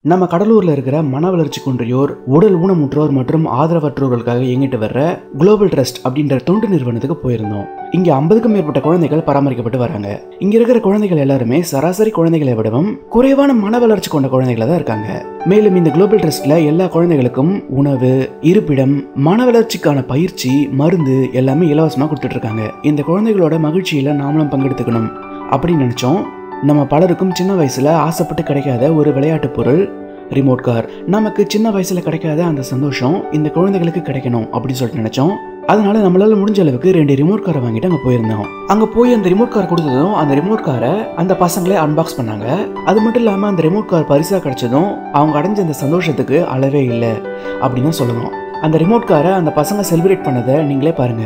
நம்ம கடலூர்ல இருக்கிற மன வளர்ச்சி குன்றியோர் உடல் ஊனமுற்றோர் மற்றும் ஆதரவற்றோர்களுக்காக இயங்கிட்டு வர்ற குளோபல் ட்ரஸ்ட் அப்படின்ற தொண்டு நிறுவனத்துக்கு போயிருந்தோம் இங்க ஐம்பதுக்கும் மேற்பட்ட குழந்தைகள் பராமரிக்கப்பட்டு வராங்க இங்க இருக்கிற குழந்தைகள் எல்லாருமே சராசரி குழந்தைகளை விடவும் குறைவான மன வளர்ச்சி கொண்ட குழந்தைகளா தான் இருக்காங்க மேலும் இந்த குளோபல் ட்ரஸ்ட்ல எல்லா குழந்தைகளுக்கும் உணவு இருப்பிடம் மன வளர்ச்சிக்கான பயிற்சி மருந்து எல்லாமே இலவசமா கொடுத்துட்டு இருக்காங்க இந்த குழந்தைகளோட மகிழ்ச்சியில நாமளும் பங்கெடுத்துக்கணும் அப்படின்னு நினைச்சோம் நம்ம பலருக்கும் சின்ன வயசுல ஆசைப்பட்டு கிடைக்காத ஒரு விளையாட்டு பொருள் ரிமோட் கார் நமக்கு சின்ன வயசுல கிடைக்காத அந்த சந்தோஷம் இந்த குழந்தைகளுக்கு கிடைக்கணும் அப்படின்னு சொல்லிட்டு நினைச்சோம் அதனால நம்மளால முடிஞ்ச அளவுக்கு ரெண்டு ரிமோட் காரை வாங்கிட்டு அங்க போயிருந்தோம் அங்க போய் அந்த ரிமோட் கார் கொடுத்ததும் அந்த ரிமோட் காரை அந்த பசங்களே அன்பாக்ஸ் பண்ணாங்க அது மட்டும் இல்லாம அந்த ரிமோட் கார் பரிசா கிடைச்சதும் அவங்க அடைஞ்ச அந்த சந்தோஷத்துக்கு அளவே இல்லை அப்படின்னு தான் சொல்லணும் அந்த ரிமோட் காரை அந்த பசங்க செலிப்ரேட் பண்ணதை நீங்களே பாருங்க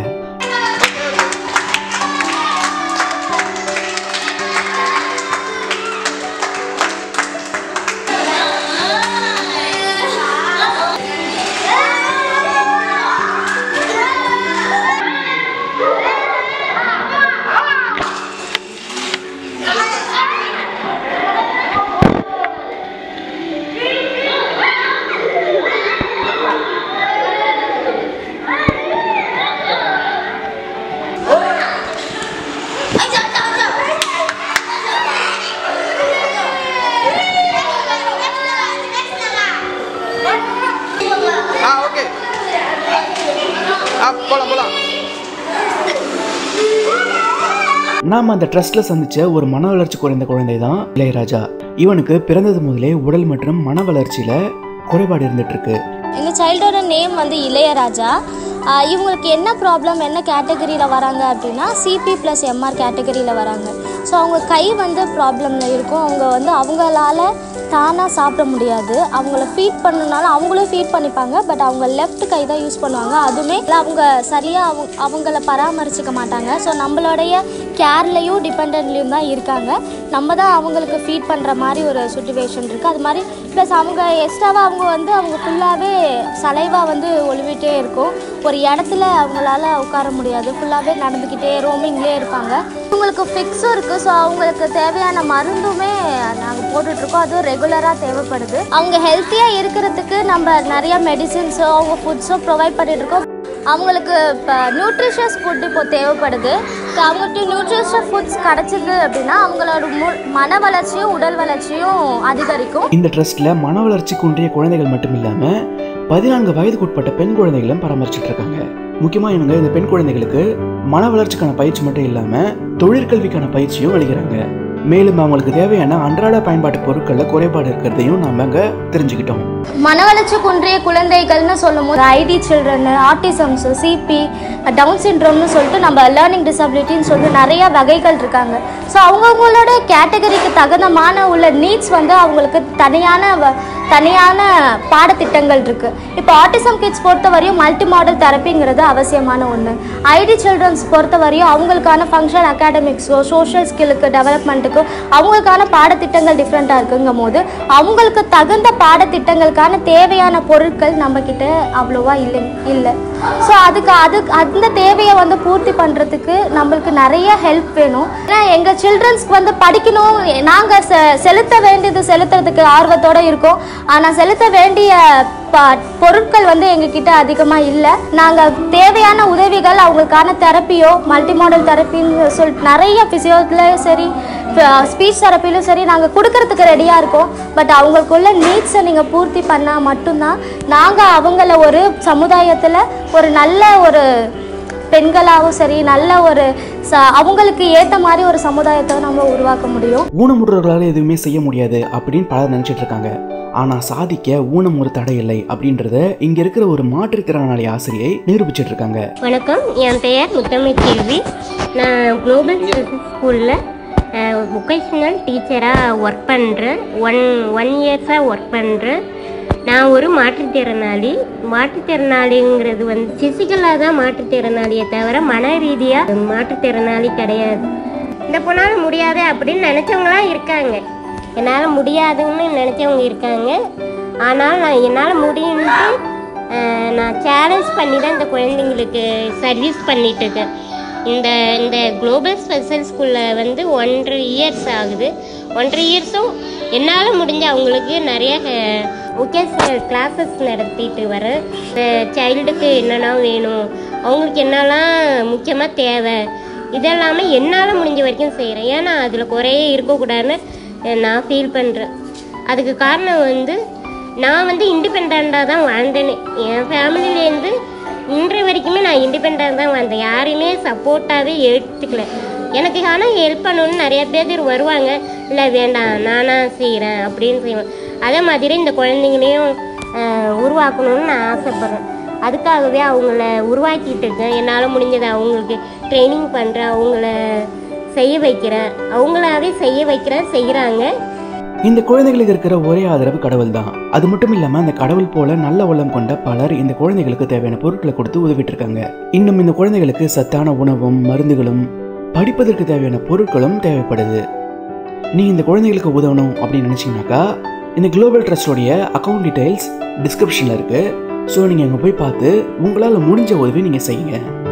ஆ ஓகே ஆ போலாம் போலாம் நாம் அந்த ட்ரஸ்ட்ல சந்திச்ச ஒரு மன வளர்ச்சி குறைந்த குழந்தை தான் இளையராஜா இவனுக்கு பிறந்தது முதலே உடல் மற்றும் மன வளர்ச்சியில குறைபாடு இருந்துட்டு இருக்கு எங்கள் சைல்டோட நேம் வந்து இளையராஜா ஆஹ் இவங்களுக்கு என்ன ப்ராப்ளம் என்ன கேட்டகரியில் வராங்க அப்படின்னா சிபி ப்ளஸ் எம்ஆர் கேட்டகரியில் வராங்க ஸோ அவங்க கை வந்து ப்ராப்ளமில் இருக்கும் அவங்க வந்து அவங்களால தானாக சாப்பிட முடியாது அவங்கள ஃபீட் பண்ணனால அவங்களும் ஃபீட் பண்ணிப்பாங்க பட் அவங்க லெஃப்ட் கை தான் யூஸ் பண்ணுவாங்க அதுவுமே இல்ல அவங்க சரியாக அவங்க அவங்கள பராமரிச்சுக்க மாட்டாங்க ஸோ நம்மளுடைய கேர்லேயும் டிபெண்ட்லேயும் தான் இருக்காங்க நம்ம தான் அவங்களுக்கு ஃபீட் பண்ணுற மாதிரி ஒரு சுச்சுவேஷன் இருக்குது அது மாதிரி ப்ளஸ் அவங்க எக்ஸ்ட்ராவாக அவங்க வந்து அவங்க ஃபுல்லாகவே சலைவா வந்து ஒழுவிட்டே இருக்கும் ஒரு இடத்துல அவங்களால உட்கார முடியாது ஃபுல்லாகவே நடந்துக்கிட்டே ரோமிங்லேயே இருப்பாங்க அவங்களுக்கு ஃபிக்ஸும் இருக்குது ஸோ அவங்களுக்கு தேவையான மருந்துமே நாங்கள் போட்டுட்ருக்கோம் அதுவும் ரெகுலராக தேவைப்படுது அவங்க ஹெல்த்தியாக இருக்கிறதுக்கு நம்ம நிறைய மெடிசின்ஸோ அவங்க ஃபுட்ஸோ ப்ரொவைட் பண்ணிகிட்ருக்கோம் அவங்களுக்கு இப்போ நியூட்ரிஷியஸ் ஃபுட் இப்போ தேவைப்படுது இப்போ அவங்களுக்கு நியூட்ரிஷியஸ் ஃபுட்ஸ் கிடச்சிது அப்படின்னா அவங்களோட மு மன வளர்ச்சியும் உடல் வளர்ச்சியும் அதிகரிக்கும் இந்த ட்ரஸ்ட்ல மன வளர்ச்சி குன்றிய குழந்தைகள் மட்டும் இல்லாம பதினான்கு வயதுக்குட்பட்ட பெண் குழந்தைகளும் பராமரிச்சுட்டு இருக்காங்க முக்கியமா இவங்க இந்த பெண் குழந்தைகளுக்கு மன வளர்ச்சிக்கான பயிற்சி மட்டும் இல்லாம தொழிற்கல்விக்கான பயிற்சியும் அளிக்கிறாங்க மேலும் அவங்களுக்கு தேவையான அன்றாட பயன்பாட்டு பொருட்கள்ல குறைபாடு இருக்கிறதையும் நாம அங்க தெரிஞ்சுக்கிட்டோம் மன வளர்ச்சி குன்றிய குழந்தைகள்னு சொல்லும் போது ID children autisms CP down சிண்ட்ரோம்னு சொல்லிட்டு நம்ம லேர்னிங் டிசபிலிட்டின்னு சொல்லிட்டு நிறைய வகைகள் இருக்காங்க ஸோ அவங்கவுங்களோட கேட்டகரிக்கு தகுந்தமான உள்ள நீட்ஸ் வந்து அவங்களுக்கு தனியான வ- தனியான பாடத்திட்டங்கள் இருக்கு இப்போ ஆட்டிசம் கிட்ஸ் பொறுத்த வரையும் மல்டி மாடல் தெரப்பிங்கிறது அவசியமான ஒன்று ஐடி சில்ட்ரன்ஸ் பொறுத்த வரையும் அவங்களுக்கான ஃபங்க்ஷன் அகாடமிக்ஸோ சோஷியல் ஸ்கில்லுக்கு டெவலப்மெண்ட்டுக்கு அவங்களுக்கான பாடத்திட்டங்கள் டிஃப்ரெண்ட்டாக இருக்குங்கும் போது அவங்களுக்கு தகுந்த பாடத்திட்டங்களுக்கான தேவையான பொருட்கள் நம்ம கிட்ட அவ்வளோவா இல்லை இல்லை ஸோ அதுக்கு அது அந்த தேவையை வந்து பூர்த்தி பண்ணுறதுக்கு நம்மளுக்கு நிறைய ஹெல்ப் வேணும் ஏன்னா எங்கள் சில்ட்ரன்ஸ்க்கு வந்து படிக்கணும் நாங்கள் செ செலுத்த வேண்டியது செலுத்துறதுக்கு ஆர்வத்தோடு இருக்கோம் ஆனால் செலுத்த வேண்டிய ப- பொருட்கள் வந்து எங்ககிட்ட அதிகமாக இல்லை நாங்கள் தேவையான உதவிகள் அவங்களுக்கான தெரப்பியோ மல்டி மாடல் தெரப்பின்னு சொல்லிட்டு நிறைய ஃபிசியோலையும் சரி ஸ்பீச் தெரப்பிலும் சரி நாங்கள் கொடுக்கறதுக்கு ரெடியாக இருக்கோம் பட் அவங்களுக்குள்ள நீட்ஸை நீங்கள் பூர்த்தி பண்ணால் மட்டும்தான் நாங்கள் அவங்கள ஒரு சமுதாயத்தில் ஒரு நல்ல ஒரு பெண்களாகவும் சரி நல்ல ஒரு ச அவங்களுக்கு ஏற்ற மாதிரி ஒரு சமுதாயத்தை நம்ம உருவாக்க முடியும் ஊனமுற்றவர்களால் எதுவுமே செய்ய முடியாது அப்படின்னு பலர் நினைச்சிட்டு இருக்காங்க ஆனா சாதிக்க ஊனம் ஒரு தடை இல்லை அப்படின்றத இங்க இருக்கிற ஒரு மாற்றுத்திறனாளி ஆசிரியை நிரூபிச்சிட்டு இருக்காங்க வணக்கம் என் பெயர் முத்தமிழ் செல்வி நான் குளோபல் ஸ்கூலில் வொகேஷ்னல் டீச்சராக ஒர்க் பண்ணுறேன் ஒன் ஒன் இயர்ஸாக ஒர்க் பண்ணுறேன் நான் ஒரு மாற்றுத்திறனாளி மாற்றுத்திறனாளிங்கிறது வந்து ஃபிசிக்கலாக தான் மாற்றுத்திறனாளியை தவிர மன ரீதியாக மாற்றுத்திறனாளி கிடையாது இந்த பொண்ணால் முடியாது அப்படின்னு நினச்சவங்களாம் இருக்காங்க என்னால் முடியாதுன்னு நினச்சவங்க இருக்காங்க ஆனால் நான் என்னால் முடியும்ட்டு அஹ், நான் சேலஞ்ச் பண்ணி தான் இந்த குழந்தைங்களுக்கு சர்வீஸ் பண்ணிட்டு இருக்கேன் இந்த இந்த குளோபல் ஸ்பெஷல் ஸ்கூலில் வந்து ஒன்றரை இயர்ஸ் ஆகுது ஒன்றரை இயர்ஸும் என்னால் முடிஞ்ச அவங்களுக்கு நிறைய ஒகேஷனல் கிளாஸஸ் நடத்திட்டு வரேன் சைல்டுக்கு என்னென்ன வேணும் அவங்களுக்கு என்னெல்லாம் முக்கியமாக தேவை இதெல்லாமே என்னால் முடிஞ்ச வரைக்கும் செய்கிறேன் ஏன்னா அதில் குறையே இருக்கக்கூடாதுன்னு அஹ், நான் ஃபீல் பண்ணுறேன் அதுக்கு காரணம் வந்து நான் வந்து இண்டிபெண்ட்டாக தான் வாழ்ந்தேனே என் ஃபேமிலியிலேருந்து இன்று வரைக்குமே நான் இண்டிபெண்ட்டாக தான் வாழ்ந்தேன் யாரையுமே சப்போர்ட்டாகவே எடுத்துக்கல எனக்கு ஆனால் ஹெல்ப் பண்ணணும்னு நிறைய பேர் வருவாங்க இல்லை வேண்டாம் நானா செய்கிறேன் அப்படின்னு செய்வேன் அதே மாதிரி இந்த குழந்தைங்களையும் ஆஹ், உருவாக்கணும்னு நான் ஆசைப்பட்றேன் அதுக்காகவே அவங்கள உருவாக்கிட்டு இருக்கேன் என்னால் முடிஞ்சதை அவங்களுக்கு ட்ரைனிங் பண்ணுறேன் அவங்கள செய்ய வைக்கிறேன் அவங்களாவே செய்ய வைக்கிறேன் செய்கிறாங்க இந்த குழந்தைகளுக்கு இருக்கிற ஒரே ஆதரவு கடவுள் தான் அது மட்டும் இல்லாம அந்த கடவுள் போல நல்ல உள்ளம் கொண்ட பலர் இந்த குழந்தைகளுக்கு தேவையான பொருட்களை கொடுத்து உதவிட்டு இருக்காங்க இன்னும் இந்த குழந்தைகளுக்கு சத்தான உணவும் மருந்துகளும் படிப்பதற்கு தேவையான பொருட்களும் தேவைப்படுது நீ இந்த குழந்தைகளுக்கு உதவணும் அப்படின்னு நினைச்சீங்கன்னாக்கா இந்த குளோபல் ட்ரஸ்டோடைய அக்கௌண்ட் டீடைல்ஸ் டிஸ்கிரிப்ஷனில் இருக்கு ஸோ நீங்கள் அங்கே போய் பார்த்து உங்களால் முடிஞ்ச உதவி நீங்கள் செய்யுங்க